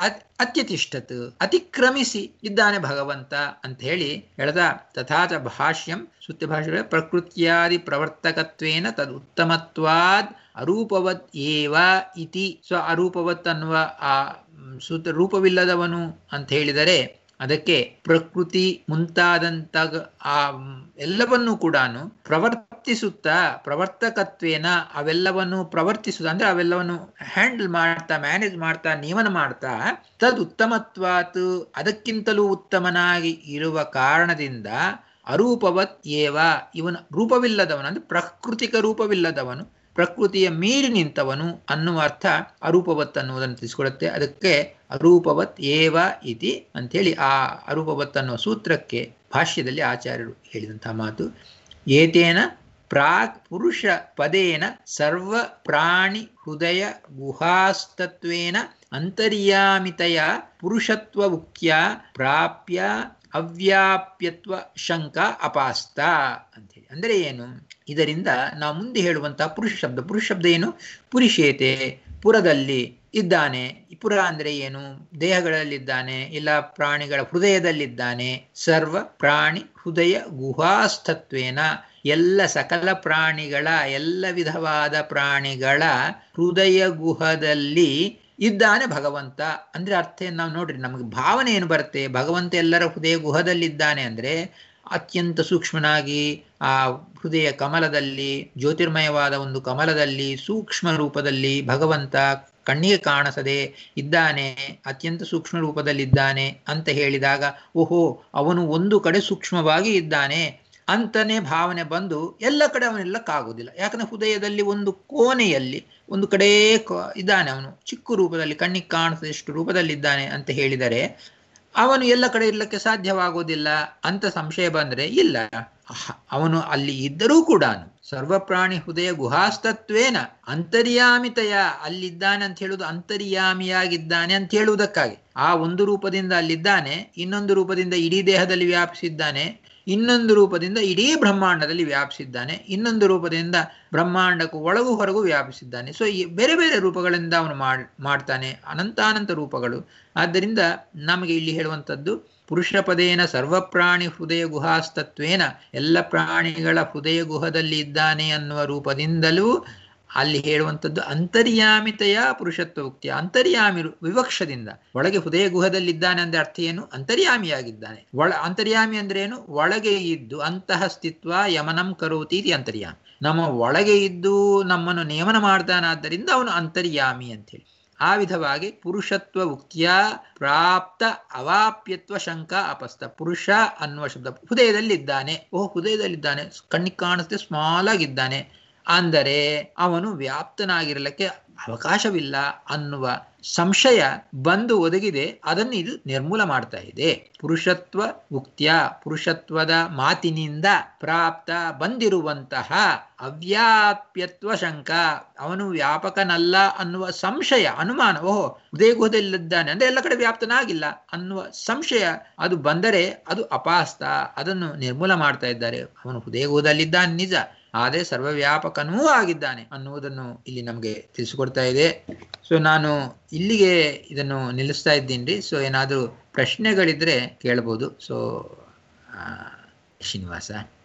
ಅತ್ಯತಿಷ್ಠತು ಅತಿಕ್ರಮಿಸಿ ಇದ್ದಾನೆ ಭಗವಂತ ಅಂತ ಹೇಳಿ ಹೇಳ್ದ ತಥಾಚ ಭಾಷ್ಯಂ ಸುತ್ಯ ಭಾಷೆ ಪ್ರಕೃತ್ಯಾದಿ ಪ್ರವರ್ತಕತ್ವೇನ ತದ್ ಉತ್ತಮತ್ವಾದ್ ಅರೂಪವತ್ ಏವ ಇತಿ ಸೊ ಅರೂಪವತ್ ಅನ್ನುವ ಆ ಸೂತ್ರ ರೂಪವಿಲ್ಲದವನು ಅಂತ ಹೇಳಿದರೆ ಅದಕ್ಕೆ ಪ್ರಕೃತಿ ಮುಂತಾದಂತ ಆ ಎಲ್ಲವನ್ನೂ ಕೂಡ ಪ್ರವರ್ತಿಸುತ್ತಾ ಪ್ರವರ್ತಕತ್ವೇನ ಅವೆಲ್ಲವನ್ನು ಪ್ರವರ್ತಿಸುತ್ತ ಅಂದ್ರೆ ಅವೆಲ್ಲವನ್ನು ಹ್ಯಾಂಡಲ್ ಮಾಡ್ತಾ ಮ್ಯಾನೇಜ್ ಮಾಡ್ತಾ ನಿಯಮನ ಮಾಡ್ತಾ ತದ್ ಉತ್ತಮತ್ವಾತ್ ಅದಕ್ಕಿಂತಲೂ ಉತ್ತಮನಾಗಿ ಇರುವ ಕಾರಣದಿಂದ ಅರೂಪವತ್ ಏವ ಇವನ ರೂಪವಿಲ್ಲದವನು ಅಂದ್ರೆ ಪ್ರಾಕೃತಿಕ ರೂಪವಿಲ್ಲದವನು ಪ್ರಕೃತಿಯ ಮೀರಿ ನಿಂತವನು ಅನ್ನುವ ಅರ್ಥ ಅರೂಪವತ್ ಅನ್ನುವುದನ್ನು ತಿಳಿಸಿಕೊಡುತ್ತೆ ಅದಕ್ಕೆ ಅರೂಪವತ್ ಏವ ಇತಿ ಅಂಥೇಳಿ ಆ ಅರೂಪವತ್ ಅನ್ನುವ ಸೂತ್ರಕ್ಕೆ ಭಾಷ್ಯದಲ್ಲಿ ಆಚಾರ್ಯರು ಹೇಳಿದಂತಹ ಮಾತು ಏತೇನ ಪ್ರಾಕ್ ಪುರುಷ ಪದೇನ ಸರ್ವ ಪ್ರಾಣಿ ಹೃದಯ ಗುಹಾಸ್ತತ್ವೇನ ಅಂತರ್ಯಾಮಿತೆಯ ಪುರುಷತ್ವ ಉಕ್ತ್ಯ ಪ್ರಾಪ್ಯ ಅವ್ಯಾಪ್ಯತ್ವ ಶಂಕ ಅಪಾಸ್ತ ಅಂತೇಳಿ ಅಂದರೆ ಏನು ಇದರಿಂದ ನಾವು ಮುಂದೆ ಹೇಳುವಂತಹ ಪುರುಷ ಶಬ್ದ ಪುರುಷ ಶಬ್ದ ಏನು ಪುರುಷೇತೆ ಪುರದಲ್ಲಿ ಇದ್ದಾನೆ ಪುರ ಅಂದ್ರೆ ಏನು ದೇಹಗಳಲ್ಲಿದ್ದಾನೆ ಇಲ್ಲ ಪ್ರಾಣಿಗಳ ಹೃದಯದಲ್ಲಿದ್ದಾನೆ ಸರ್ವ ಪ್ರಾಣಿ ಹೃದಯ ಗುಹಾಸ್ಥತ್ವೇನ ಎಲ್ಲ ಸಕಲ ಪ್ರಾಣಿಗಳ ಎಲ್ಲ ವಿಧವಾದ ಪ್ರಾಣಿಗಳ ಹೃದಯ ಗುಹದಲ್ಲಿ ಇದ್ದಾನೆ ಭಗವಂತ ಅಂದ್ರೆ ಅರ್ಥ ಏನು ನಾವು ನೋಡ್ರಿ ನಮಗೆ ಭಾವನೆ ಏನು ಬರುತ್ತೆ ಭಗವಂತ ಎಲ್ಲರ ಹೃದಯ ಗುಹದಲ್ಲಿದ್ದಾನೆ ಅಂದ್ರೆ ಅತ್ಯಂತ ಸೂಕ್ಷ್ಮನಾಗಿ ಆ ಹೃದಯ ಕಮಲದಲ್ಲಿ ಜ್ಯೋತಿರ್ಮಯವಾದ ಒಂದು ಕಮಲದಲ್ಲಿ ಸೂಕ್ಷ್ಮ ರೂಪದಲ್ಲಿ ಭಗವಂತ ಕಣ್ಣಿಗೆ ಕಾಣಿಸದೆ ಇದ್ದಾನೆ ಅತ್ಯಂತ ಸೂಕ್ಷ್ಮ ರೂಪದಲ್ಲಿದ್ದಾನೆ ಅಂತ ಹೇಳಿದಾಗ ಓಹೋ ಅವನು ಒಂದು ಕಡೆ ಸೂಕ್ಷ್ಮವಾಗಿ ಇದ್ದಾನೆ ಅಂತನೇ ಭಾವನೆ ಬಂದು ಎಲ್ಲ ಕಡೆ ಅವನಿಲ್ಲಕ್ಕಾಗೋದಿಲ್ಲ ಯಾಕಂದ್ರೆ ಹೃದಯದಲ್ಲಿ ಒಂದು ಕೋಣೆಯಲ್ಲಿ ಒಂದು ಕಡೆ ಇದ್ದಾನೆ ಅವನು ಚಿಕ್ಕ ರೂಪದಲ್ಲಿ ಕಣ್ಣಿಗೆ ಕಾಣಿಸದಷ್ಟು ರೂಪದಲ್ಲಿದ್ದಾನೆ ಅಂತ ಹೇಳಿದರೆ ಅವನು ಎಲ್ಲ ಕಡೆ ಇರ್ಲಿಕ್ಕೆ ಸಾಧ್ಯವಾಗೋದಿಲ್ಲ ಅಂತ ಸಂಶಯ ಬಂದ್ರೆ ಇಲ್ಲ ಅವನು ಅಲ್ಲಿ ಇದ್ದರೂ ಕೂಡ ಸರ್ವಪ್ರಾಣಿ ಹೃದಯ ಗುಹಾಸ್ತತ್ವೇನ ಅಂತರ್ಯಾಮಿತಯ ಅಲ್ಲಿದ್ದಾನೆ ಅಂತ ಹೇಳುವುದು ಅಂತರ್ಯಾಮಿಯಾಗಿದ್ದಾನೆ ಅಂತ ಹೇಳುವುದಕ್ಕಾಗಿ ಆ ಒಂದು ರೂಪದಿಂದ ಅಲ್ಲಿದ್ದಾನೆ ಇನ್ನೊಂದು ರೂಪದಿಂದ ಇಡೀ ದೇಹದಲ್ಲಿ ವ್ಯಾಪಿಸಿದ್ದಾನೆ ಇನ್ನೊಂದು ರೂಪದಿಂದ ಇಡೀ ಬ್ರಹ್ಮಾಂಡದಲ್ಲಿ ವ್ಯಾಪಿಸಿದ್ದಾನೆ ಇನ್ನೊಂದು ರೂಪದಿಂದ ಬ್ರಹ್ಮಾಂಡಕ್ಕೂ ಒಳಗೂ ಹೊರಗೂ ವ್ಯಾಪಿಸಿದ್ದಾನೆ ಸೊ ಈ ಬೇರೆ ಬೇರೆ ರೂಪಗಳಿಂದ ಅವನು ಮಾಡ್ ಮಾಡ್ತಾನೆ ಅನಂತಾನಂತ ರೂಪಗಳು ಆದ್ದರಿಂದ ನಮಗೆ ಇಲ್ಲಿ ಹೇಳುವಂಥದ್ದು ಪುರುಷ ಪದೇನ ಸರ್ವಪ್ರಾಣಿ ಹೃದಯ ಗುಹಾಸ್ತತ್ವೇನ ಎಲ್ಲ ಪ್ರಾಣಿಗಳ ಹೃದಯ ಗುಹದಲ್ಲಿ ಇದ್ದಾನೆ ಅನ್ನುವ ರೂಪದಿಂದಲೂ ಅಲ್ಲಿ ಹೇಳುವಂಥದ್ದು ಅಂತರ್ಯಾಮಿತೆಯ ಪುರುಷತ್ವ ಉಕ್ತಿಯ ಅಂತರ್ಯಾಮಿ ವಿವಕ್ಷದಿಂದ ಒಳಗೆ ಹೃದಯ ಗುಹದಲ್ಲಿದ್ದಾನೆ ಅಂದ್ರೆ ಅರ್ಥ ಏನು ಅಂತರ್ಯಾಮಿಯಾಗಿದ್ದಾನೆ ಒಳ ಅಂತರ್ಯಾಮಿ ಅಂದ್ರೆ ಏನು ಒಳಗೆ ಇದ್ದು ಅಂತಹ ಸ್ಥಿತ್ವ ಯಮನಂ ಕರೋತಿ ಇದು ಅಂತರ್ಯಾಮಿ ನಮ್ಮ ಒಳಗೆ ಇದ್ದು ನಮ್ಮನ್ನು ನೇಮನ ಮಾಡ್ತಾನಾದ್ದರಿಂದ ಅವನು ಅಂತರ್ಯಾಮಿ ಅಂತೇಳಿ ಆ ವಿಧವಾಗಿ ಪುರುಷತ್ವ ಉಕ್ತಿಯ ಪ್ರಾಪ್ತ ಅವಾಪ್ಯತ್ವ ಶಂಕ ಅಪಸ್ಥ ಪುರುಷ ಅನ್ನುವ ಶಬ್ದ ಹೃದಯದಲ್ಲಿದ್ದಾನೆ ಓ ಹೃದಯದಲ್ಲಿದ್ದಾನೆ ಕಣ್ಣಿಗೆ ಕಾಣಿಸ್ತೆ ಸ್ಮಾಲ್ ಆಗಿದ್ದಾನೆ ಅಂದರೆ ಅವನು ವ್ಯಾಪ್ತನಾಗಿರಲಿಕ್ಕೆ ಅವಕಾಶವಿಲ್ಲ ಅನ್ನುವ ಸಂಶಯ ಬಂದು ಒದಗಿದೆ ಅದನ್ನು ಇದು ನಿರ್ಮೂಲ ಮಾಡ್ತಾ ಇದೆ ಪುರುಷತ್ವ ಉಕ್ತಿಯ ಪುರುಷತ್ವದ ಮಾತಿನಿಂದ ಪ್ರಾಪ್ತ ಬಂದಿರುವಂತಹ ಅವ್ಯಾಪ್ಯತ್ವ ಶಂಕ ಅವನು ವ್ಯಾಪಕನಲ್ಲ ಅನ್ನುವ ಸಂಶಯ ಅನುಮಾನ ಓಹೋ ಹೃದಯಗುಹದಲ್ಲಿದ್ದಾನೆ ಅಂದ್ರೆ ಎಲ್ಲ ಕಡೆ ವ್ಯಾಪ್ತನಾಗಿಲ್ಲ ಅನ್ನುವ ಸಂಶಯ ಅದು ಬಂದರೆ ಅದು ಅಪಾಸ್ತ ಅದನ್ನು ನಿರ್ಮೂಲ ಮಾಡ್ತಾ ಇದ್ದಾರೆ ಅವನು ಹೃದಯಗುಹದಲ್ಲಿದ್ದಾನೆ ನಿಜ ಆದರೆ ಸರ್ವವ್ಯಾಪಕನೂ ಆಗಿದ್ದಾನೆ ಅನ್ನುವುದನ್ನು ಇಲ್ಲಿ ನಮಗೆ ತಿಳಿಸಿಕೊಡ್ತಾ ಇದೆ ಸೊ ನಾನು ಇಲ್ಲಿಗೆ ಇದನ್ನು ನಿಲ್ಲಿಸ್ತಾ ಇದ್ದೀನಿ ರೀ ಸೊ ಏನಾದರೂ ಪ್ರಶ್ನೆಗಳಿದ್ರೆ ಕೇಳ್ಬೋದು ಸೊ ಶ್ರೀನಿವಾಸ